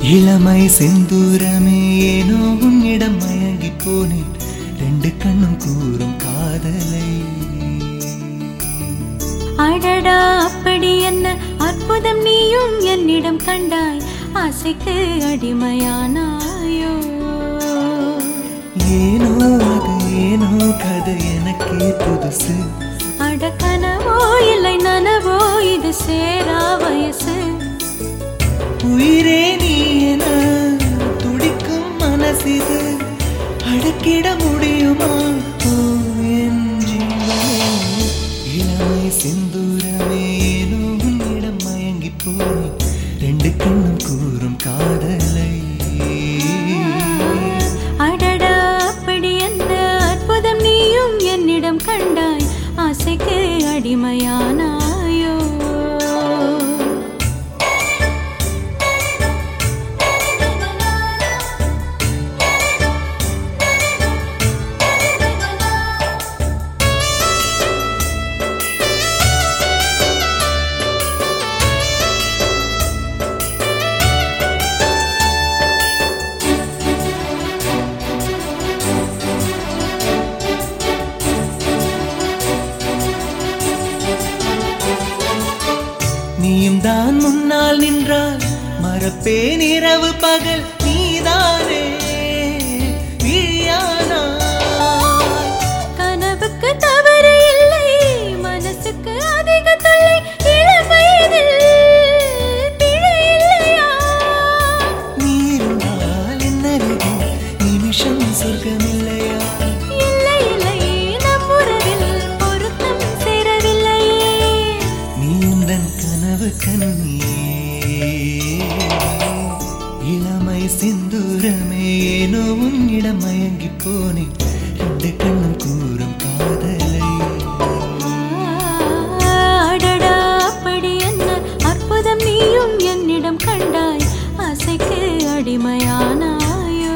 இளமை செந்தூரமே ஏனோ உன்னிடம் மயங்கி போனேன் ரெண்டு கண்ணும் கூறும் காதலை அடடா அப்படி என்ன அற்புதம் நீயும் என்னிடம் கண்டாய் ஆசைக்கு அடிமையானாயோ ஏனோ அது ஏனோ கதை எனக்கே புதுசு அட கனவோ இல்லை நனவோ இது சேரா வயசு உயிரே நீ என துடிக்கும் மனசிது அடக்கிட முடியுமா ஓ, என் ஜீவனே. இளமை செந்தூரமே ஏனோ உன்னிடம் மயங்கி போனேன் ரெண்டு கண்ணும் கூறும் காதலை அடடா அப்படி என்ன அற்புதம் நீயும் என்னிடம் கண்டாய் ஆசைக்கு அடிமையானாயோ நீயும் தான் முன்னால் நின்றால் மறப்பேன் இரவு பகல் நீதானே விழியானா கனவுக்கு தவறு இல்லை மனசுக்கு அதிக தொல்லை இளமையில் பிழை இல்லையா நீ இருந்தால் என்ன விதி நிமிஷம் சொர்க்கமில்லையா இல்லை இல்லை நம் உறவில் பொருத்தம் சேரவில்லையே நீ உந்தன் கனவு கண்ணியே இளமை செந்தூரமே ஏனோ உன்னிடம் மயங்கி போனேன் ரெண்டு கண்ணும் கூறும் காதலை அடடா அப்படி என்ன அற்புதம் நீயும் என்னிடம் கண்டாய் ஆசைக்கு அடிமையானாயோ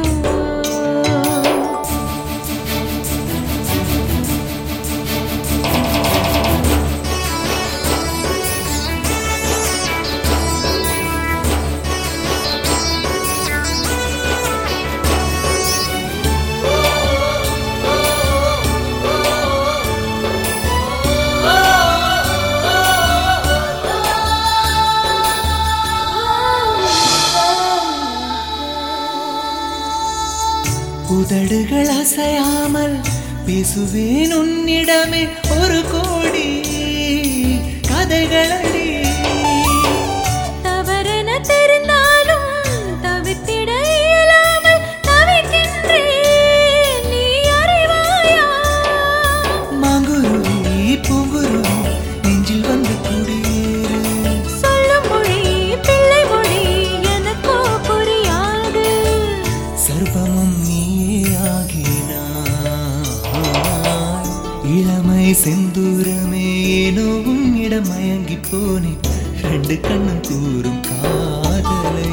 உதடுகள் அசையாமல் பேசுவேன் உன்னிடமே ஒரு கோடி கதைகளடி தவறென தெரிந்தாலும் தவிர்த்திட இயலாமல் தவிக்கின்றேன் நீ அறிவாயா மாங்குருவி பூங்குருவி நெஞ்சில் வந்து குடியேறு சொல்லும் மொழி பிள்ளை மொழி எனக்கோ புரியாது சர்வமும் நீயே ஆகினாய் இளமை செந்தூரமே ஏனோ உன்னிடம் மயங்கி போனேன் ரெண்டு கண்ணும் கூறும் காதலை